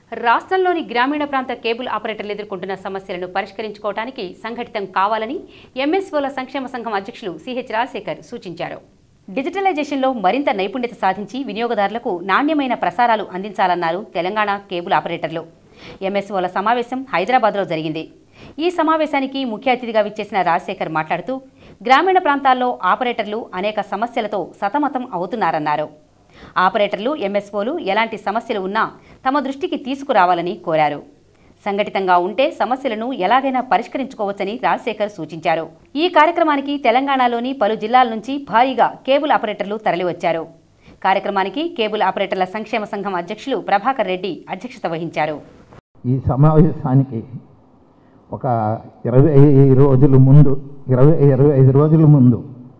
రాష్ట్రంలోని గ్రామీణ ప్రాంత కేబుల్ ఆపరేటర్లు ఎదుర్కొంటున్న సమస్యలను పరిష్కరించుకోవడానికి సంఘటితం కావాలని ఎంఎస్ఓల సంక్షేమ సంఘం అధ్యక్షులు సిహెచ్ రాజశేఖర్ సూచించారు డిజిటలైజేషన్లో మరింత నైపుణ్యత సాధించి వినియోగదారులకు నాణ్యమైన ప్రసారాలు అందించాలన్నారు తెలంగాణ కేబుల్ ఆపరేటర్లు ఎంఎస్ఓల సమావేశం హైదరాబాద్లో జరిగింది ఈ సమావేశానికి ముఖ్య అతిథిగా విచ్చేసిన రాజశేఖర్ మాట్లాడుతూ గ్రామీణ ప్రాంతాల్లో ఆపరేటర్లు అనేక సమస్యలతో సతమతం అవుతున్నారన్నారు ఆపరేటర్లు ఎంఎస్ఓలు ఎలాంటి సమస్యలు ఉన్నా తమ దృష్టికి తీసుకురావాలని కోరారు సంఘటితంగా ఉంటే సమస్యలను ఎలాగైనా పరిష్కరించుకోవచ్చని రాజశేఖర్ సూచించారు ఈ కార్యక్రమానికి తెలంగాణలోని పలు జిల్లాల నుంచి భారీగా కేబుల్ ఆపరేటర్లు తరలివచ్చారు కార్యక్రమానికి కేబుల్ ఆపరేటర్ల సంక్షేమ సంఘం అధ్యక్షులు ప్రభాకర్ రెడ్డి అధ్యక్షత వహించారు ఈ సమావేశానికి ఒక ఇరవై రోజుల ముందు ఇరవై ఇరవై ఐదు రోజుల ముందు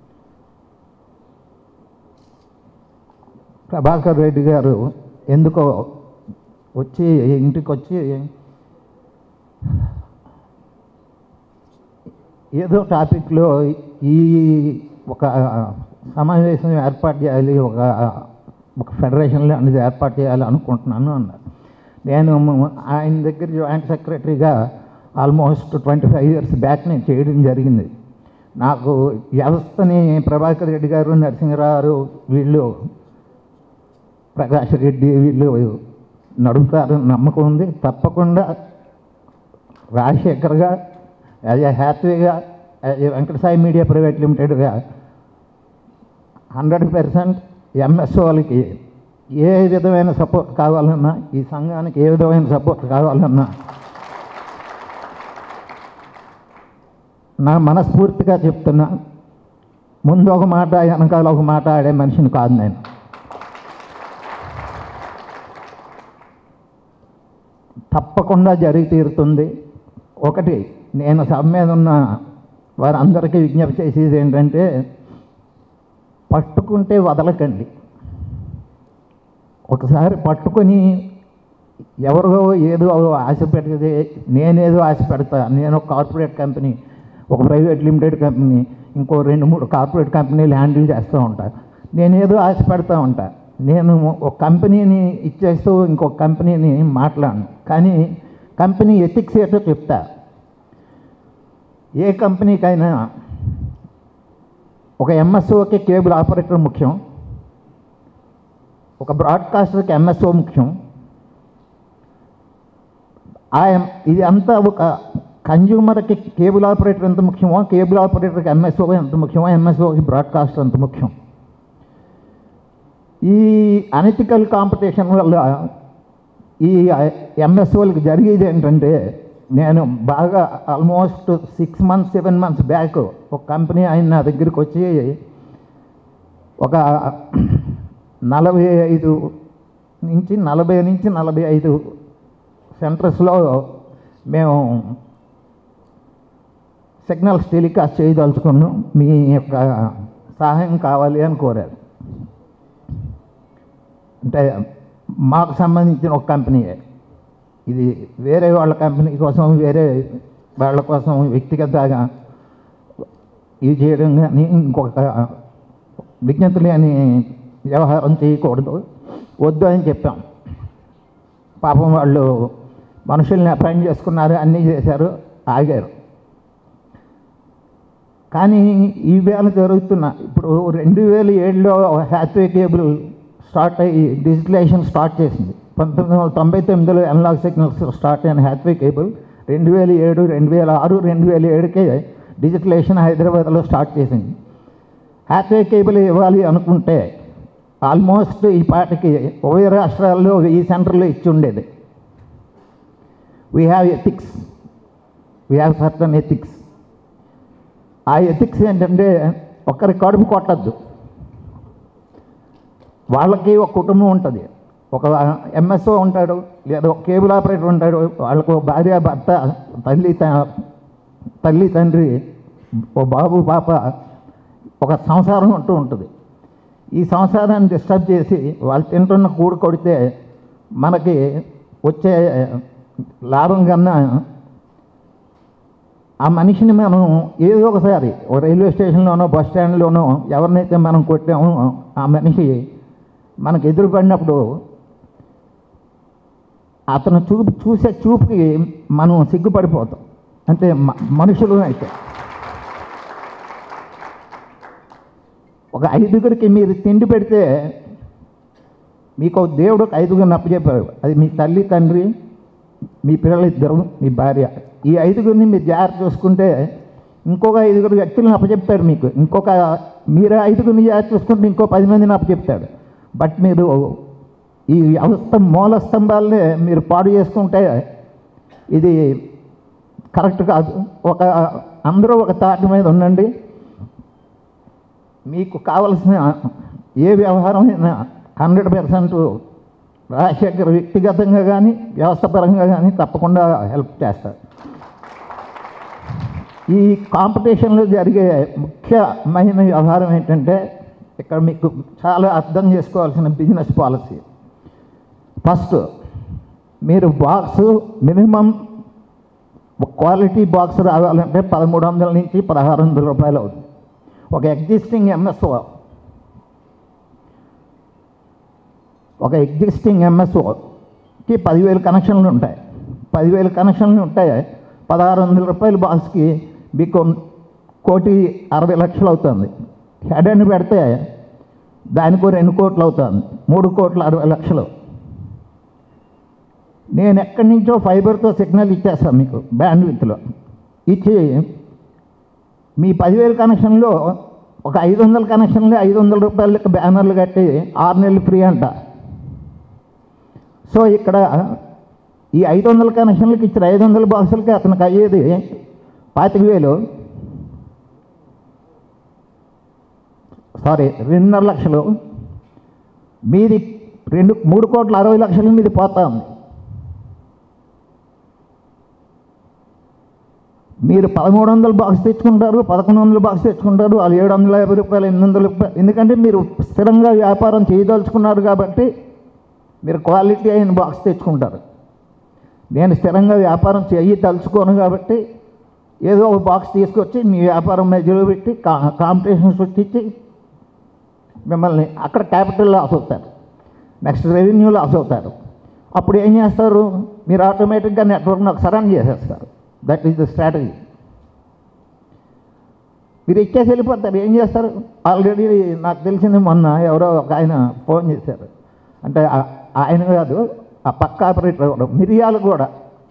ప్రభాకర్ రెడ్డి గారు ఎందుకో వచ్చి ఇంటికి వచ్చి ఏదో టాపిక్లో ఈ ఒక సమావేశం ఏర్పాటు చేయాలి ఒక ఒక ఫెడరేషన్ లాంటిది ఏర్పాటు చేయాలి అనుకుంటున్నాను అన్నారు నేను ఆయన దగ్గర జాయింట్ సెక్రటరీగా almost twenty five years back నేను చేయడం జరిగింది నాకు వ్యవస్థని ప్రభాకర్ రెడ్డి గారు నరసింహరావు గారు వీళ్ళు ప్రకాష్ రెడ్డి వీళ్ళు నడుపుతారు నమ్మకం ఉంది తప్పకుండా రాజశేఖర్గా యాజ్ ఏ హ్యాపీగా as a Venkatasai media private లిమిటెడ్గా హండ్రెడ్ పర్సెంట్ ఎంఎస్ఓలకి ఏ విధమైన సపోర్ట్ కావాలన్నా ఈ సంఘానికి ఏ విధమైన సపోర్ట్ కావాలన్నా నా మనస్ఫూర్తిగా చెప్తున్నా ముందు ఒక మాట వెనకాల ఒక మాట ఆడే మనిషిని కాదు నేను తప్పకుండా జరిగి తీరుతుంది ఒకటి నేను సభ మీద ఉన్న వారందరికీ విజ్ఞప్తి చేసేది ఏంటంటే పట్టుకుంటే వదలకండి ఒకసారి పట్టుకొని ఎవరో ఏదో ఆశ పెడితే నేనేదో ఆశ పెడతా నేను ఒక కార్పొరేట్ కంపెనీ ఒక ప్రైవేట్ లిమిటెడ్ కంపెనీ ఇంకో రెండు మూడు కార్పొరేట్ కంపెనీలు హ్యాండిల్ చేస్తూ ఉంటా నేనేదో ఆశ పెడతా ఉంటా నేను ఒక కంపెనీని ఇచ్చేస్తూ ఇంకొక కంపెనీని మాట్లాడను కానీ కంపెనీ ఎథిక్స్ ఏంటో చెప్తా ఏ కంపెనీకైనా ఒక ఎంఎస్ఓకి కేబుల్ ఆపరేటర్ ముఖ్యం ఒక బ్రాడ్కాస్టర్కి ఎంఎస్ఓ ముఖ్యం ఆ ఎం- ఇది అంతా ఒక కన్జ్యూమర్కి కేబుల్ ఆపరేటర్ ఎంత ముఖ్యమో కేబుల్ ఆపరేటర్కి ఎంఎస్ఓ ఎంత ముఖ్యమో ఎంఎస్ఓకి బ్రాడ్కాస్టర్ ఎంత ముఖ్యం ఈ అనెతికల్ కాంపిటీషన్ వల్ల ఈ ఎంఎస్ఓలకి జరిగేది ఏంటంటే నేను బాగా almost six months seven months back ఒక కంపెనీ ఆయన నా దగ్గరికి వచ్చి ఒక నలభై ఐదు నుంచి నలభై నుంచి నలభై ఐదు సెంటర్స్లో మేము సిగ్నల్స్ టెలికాస్ట్ చేయదలుచుకున్నాం మీ యొక్క సహాయం కావాలి అని కోరారు అంటే మాకు సంబంధించిన ఒక కంపెనీయే ఇది వేరే వాళ్ళ కంపెనీ కోసం వేరే వాళ్ళ కోసం వ్యక్తిగతంగా ఇది చేయడం కానీ ఇంకొక విజ్ఞత లేని వ్యవహారం చేయకూడదు వద్దు అని చెప్పాం పాపం వాళ్ళు మనుషుల్ని అపాయింట్ చేసుకున్నారు అన్నీ చేశారు ఆగారు కానీ ఈవేళ జరుగుతున్న ఇప్పుడు రెండు వేల ఏడులో హ్యాత్వే కేబుల్ స్టార్ట్ అయ్యి డిజిటలైజేషన్ స్టార్ట్ చేసింది పంతొమ్మిది వందల తొంభై తొమ్మిదిలో ఎన్లాగ్ సిగ్నల్స్ స్టార్ట్ అయిన హ్యాత్వే కేబుల్ రెండు వేల ఏడు రెండు వేల ఆరు రెండు వేల ఏడుకే డిజిటలైజేషన్ హైదరాబాద్లో స్టార్ట్ చేసింది హ్యాత్వే కేబుల్ ఇవ్వాలి అనుకుంటే ఆల్మోస్ట్ ఈ పాటికి ఉభయ రాష్ట్రాల్లో వెయ్యి సెంటర్లు ఇచ్చి ఉండేది we have ethics we have certain ethics ఆ ఎథిక్స్ ఏంటంటే ఒక్కరి కడుపు కొట్టద్దు వాళ్ళకి ఒక కుటుంబం ఉంటుంది ఒక ఎంఎస్ఓ ఉంటాడు లేదా ఒక కేబుల్ ఆపరేటర్ ఉంటాడు వాళ్ళకు ఒక భార్య భర్త తల్లి త- తల్లి తండ్రి ఓ బాబు పాప ఒక సంసారం అంటూ ఉంటుంది ఈ సంసారాన్ని డిస్టర్బ్ చేసి వాళ్ళు తింటున్న కూడు కొడితే మనకి వచ్చే లాభం కన్నా ఆ మనిషిని మనం ఏదో ఒకసారి ఒక రైల్వే స్టేషన్లోనో బస్ స్టాండ్లోనో ఎవరినైతే మనం కొట్టామో ఆ మనిషి మనకు ఎదురుపడినప్పుడు అతను చూపు చూసే చూపుకి మనం సిగ్గుపడిపోతాం అంటే మ- మనుషులు అయితే ఒక ఐదుగురికి మీరు తిండి పెడితే మీకు ఒక దేవుడు ఒక ఐదుగురిని అప్పచెప్పారు అది మీ తల్లి తండ్రి మీ పిల్లలు ఇద్దరు మీ భార్య ఈ ఐదుగురిని మీరు జాగ్రత్త చూసుకుంటే ఇంకొక ఐదుగురు వ్యక్తులను అప్పచెప్తాడు మీకు ఇంకొక మీరు ఐదుగురిని జాగ్రత్త చూసుకుంటే ఇంకో పది మందిని అప్పచెప్తాడు బట్ మీరు ఈ వ్యవస్థ మూల స్తంభాలనే మీరు పాడు చేసుకుంటే ఇది కరెక్ట్ కాదు ఒక అందరూ ఒక తాటి మీద ఉండండి మీకు కావలసిన ఏ వ్యవహారం అయినా హండ్రెడ్ పర్సెంట్ రాజశేఖర్ వ్యక్తిగతంగా కానీ వ్యవస్థపరంగా కానీ తప్పకుండా హెల్ప్ చేస్తారు ఈ కాంపిటీషన్లో జరిగే ముఖ్యమైన వ్యవహారం ఏంటంటే ఇక్కడ మీకు చాలా అర్థం చేసుకోవాల్సిన బిజినెస్ పాలసీ ఫస్ట్ మీరు బాక్స్ మినిమం ఒక క్వాలిటీ బాక్స్ రావాలంటే పదమూడు వందల నుంచి పదహారు వందల రూపాయలు అవుతుంది ఒక ఎగ్జిస్టింగ్ ఎంఎస్ఓ ఒక ఎగ్జిస్టింగ్ ఎంఎస్ఓకి పదివేలు కనెక్షన్లు ఉంటాయి పదివేలు కనెక్షన్లు ఉంటాయి పదహారు వందల రూపాయల బాక్స్కి మీకు కోటి అరవై లక్షలు అవుతుంది హెడ్ అని పెడితే దానికో రెండు కోట్లు అవుతుంది మూడు కోట్ల అరవై లక్షలు నేను ఎక్కడి నుంచో ఫైబర్తో సిగ్నల్ ఇచ్చేస్తాను మీకు బ్యాండ్ విత్లో ఇచ్చి మీ పదివేల కనెక్షన్లో ఒక ఐదు వందల కనెక్షన్లు ఐదు వందల రూపాయలకి బ్యానర్లు కట్టి ఆరు నెలలు ఫ్రీ అంట సో ఇక్కడ ఈ ఐదు వందల కనెక్షన్లకి ఇచ్చిన ఐదు వందల బాక్సులకి అతనికి అయ్యేది పాతిక వేలు సారీ రెండున్నర లక్షలు మీది రెండు మూడు కోట్ల అరవై లక్షల మీది పోతా ఉంది మీరు పదమూడు వందల బాక్స్ తెచ్చుకుంటారు పదకొండు వందల బాక్స్ తెచ్చుకుంటారు వాళ్ళు ఏడు వందల యాభై రూపాయలు ఎనిమిది వందల రూపాయలు ఎందుకంటే మీరు స్థిరంగా వ్యాపారం చేయదలుచుకున్నారు కాబట్టి మీరు క్వాలిటీ అయిన బాక్స్ తెచ్చుకుంటారు నేను స్థిరంగా వ్యాపారం చేయి తలుచుకోను కాబట్టి ఏదో ఒక బాక్స్ తీసుకొచ్చి మీ వ్యాపారం మధ్యలో పెట్టి కా కాంపిటీషన్ సృష్టించి మిమ్మల్ని అక్కడ క్యాపిటల్ లాస్ అవుతారు నెక్స్ట్ రెవెన్యూ లాస్ అవుతారు అప్పుడు ఏం చేస్తారు మీరు ఆటోమేటిక్గా నెట్వర్క్ని ఒక సరన్ చేసేస్తారు దట్ ఈస్ ద స్ట్రాటజీ మీరు ఇచ్చేసి వెళ్ళిపోతారు ఏం చేస్తారు ఆల్రెడీ నాకు తెలిసింది మొన్న ఎవరో ఒక ఆయన ఫోన్ చేశారు అంటే ఆ- ఆయన కాదు ఆ పక్క ఆపరేటర్ ఎవరు మిరియాలు కూడా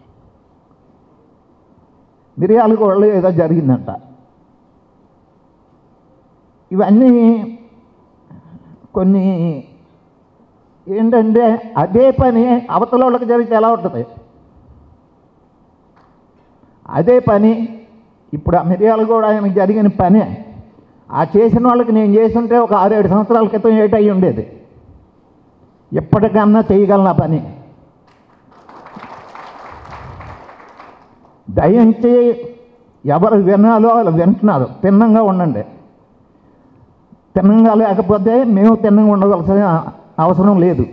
మిరియాలు కూడా ఏదో జరిగిందంట ఇవన్నీ కొన్ని ఏంటంటే అదే పని అవతల వాళ్ళకి జరిగితే ఎలా ఉంటుంది అదే పని ఇప్పుడు ఆ మిరియాలు కూడా ఆయనకు జరిగిన పని ఆ చేసిన వాళ్ళకి నేను చేస్తుంటే ఒక ఆరేడు సంవత్సరాల క్రితం ఏటి అయి ఉండేది ఎప్పటికన్నా చేయగలను ఆ పని దయించి ఎవరు వినాలో వాళ్ళు వింటున్నారు తిన్నంగా ఉండండి తిన్నంగా లేకపోతే మేము తిన్నంగా ఉండవలసిన అవసరం లేదు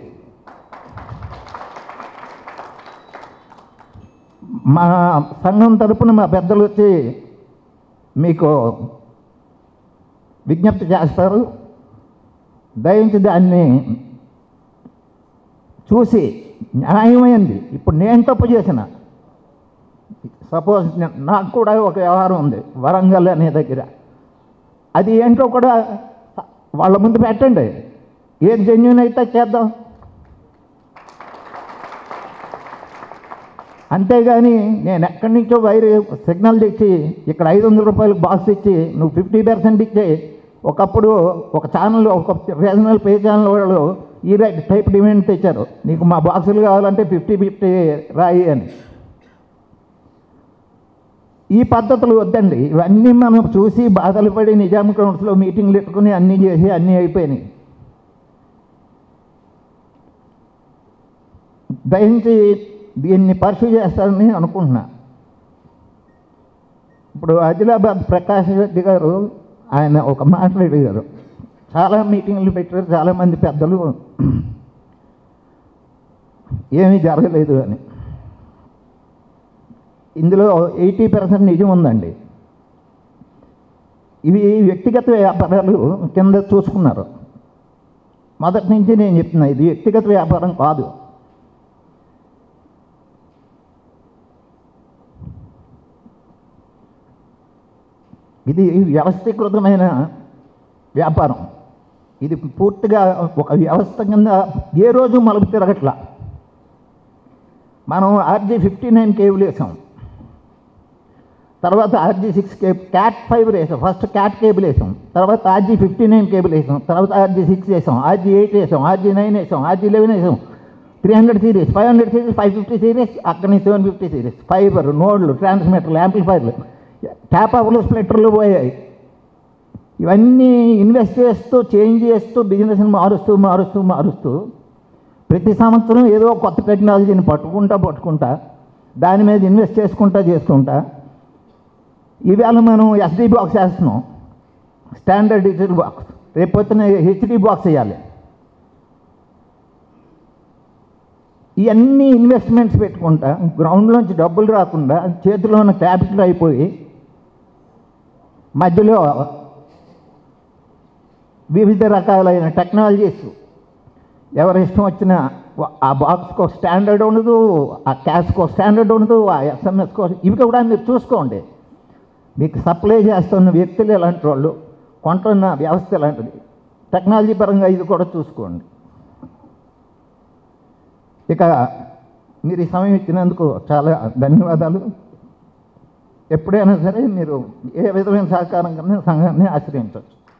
మా సంఘం తరపున మా పెద్దలు వచ్చి మీకు విజ్ఞప్తి చేస్తారు దయించి దాన్ని చూసి న్యాయమైంది ఇప్పుడు నేను తప్పు చేసిన సపోజ్ నాకు కూడా ఒక వ్యవహారం ఉంది వరంగల్ అనే దగ్గర అది ఏంటో కూడా వాళ్ళ ముందు పెట్టండి ఏది జెన్యున్ అయితే చేద్దాం అంతేగాని నేను ఎక్కడి నుంచో వైర్ సిగ్నల్ తెచ్చి ఇక్కడ ఐదు వందల రూపాయలకు బాక్స్ ఇచ్చి నువ్వు ఫిఫ్టీ పర్సెంట్ ఇచ్చి ఒకప్పుడు ఒక ఛానల్ ఒక రీజనల్ పే ఛానల్ వాళ్ళు ఈ రైట్ టైప్ డిమాండ్ తెచ్చారు నీకు మా బాక్సులు కావాలంటే ఫిఫ్టీ ఫిఫ్టీ రాయి అని ఈ పద్ధతులు వద్దండి ఇవన్నీ మనం చూసి బాధలు పడి నిజాం కౌన్సిల్లో మీటింగ్లు పెట్టుకుని అన్నీ చేసి అన్నీ అయిపోయినాయి దయించి దీన్ని పర్సూ చేస్తారని అనుకుంటున్నా ఇప్పుడు ఆదిలాబాద్ ప్రకాష్ రెడ్డి గారు ఆయన ఒక మాట అడిగారు చాలా మీటింగ్లు పెట్టారు చాలామంది పెద్దలు ఏమీ జరగలేదు అని ఇందులో ఎయిటీ పర్సెంట్ నిజం ఉందండి ఇవి వ్యక్తిగత వ్యాపారాలు కింద చూసుకున్నారు మొదటి నుంచి నేను చెప్తున్నా ఇది వ్యక్తిగత వ్యాపారం కాదు ఇది వ్యవస్థీకృతమైన వ్యాపారం ఇది పూర్తిగా ఒక వ్యవస్థ కింద ఏ రోజు మలుపు తిరగట్లా మనం ఆర్జీ ఫిఫ్టీ నైన్ కేబుల్ వేసాం తర్వాత ఆర్జీ సిక్స్ కే క్యాట్ ఫైవ్ వేసాం ఫస్ట్ క్యాట్ కేబుల్ వేసాం తర్వాత ఆర్జీ ఫిఫ్టీ నైన్ కేబుల్ వేసాం తర్వాత ఆర్జీ సిక్స్ వేసాం ఆర్జీ ఎయిట్ వేసాం ఆర్జీ నైన్ వేసాం ఆర్జీ లెవెన్ వేసాం three hundred series five hundred series five fifty series అక్కడి నుంచి సెవెన్ ఫిఫ్టీ సిరీస్ ఫైబర్ నోడ్లు ట్రాన్స్మిటర్లు యాంప్లిఫైర్లు ట్యాప్ అవర్లు స్ప్లిట్టర్లు పోయాయి ఇవన్నీ ఇన్వెస్ట్ చేస్తూ చేంజ్ చేస్తూ బిజినెస్ని మారుస్తూ మారుస్తూ మారుస్తూ ప్రతి సంవత్సరం ఏదో కొత్త టెక్నాలజీని పట్టుకుంటా పట్టుకుంటా దాని మీద ఇన్వెస్ట్ చేసుకుంటా చేసుకుంటా ఈవేళ మనం ఎస్డి బాక్స్ వేస్తున్నాం స్టాండర్డ్ డిజిటల్ బాక్స్ రేపు పొద్దున హెచ్డి బాక్స్ వేయాలి ఇవన్నీ ఇన్వెస్ట్మెంట్స్ పెట్టుకుంటా గ్రౌండ్లోంచి డబ్బులు రాకుండా చేతిలో ఉన్న క్యాపిటల్ అయిపోయి మధ్యలో వివిధ రకాలైన టెక్నాలజీస్ ఎవరి ఇష్టం వచ్చిన ఆ బాక్స్కో స్టాండర్డ్ ఉండదు ఆ క్యాష్కో స్టాండర్డ్ ఉండదు ఆ ఎస్ఎంఎస్కో ఇవి కూడా మీరు చూసుకోండి మీకు సప్లై చేస్తున్న వ్యక్తులు ఎలాంటి వాళ్ళు కొంటున్న వ్యవస్థ ఎలాంటిది టెక్నాలజీ పరంగా ఇది కూడా చూసుకోండి ఇక మీరు ఈ సమయం ఇచ్చినందుకు చాలా ధన్యవాదాలు ఎప్పుడైనా సరే మీరు ఏ విధమైన సహకారం కన్నా సంఘాన్ని ఆశ్రయించవచ్చు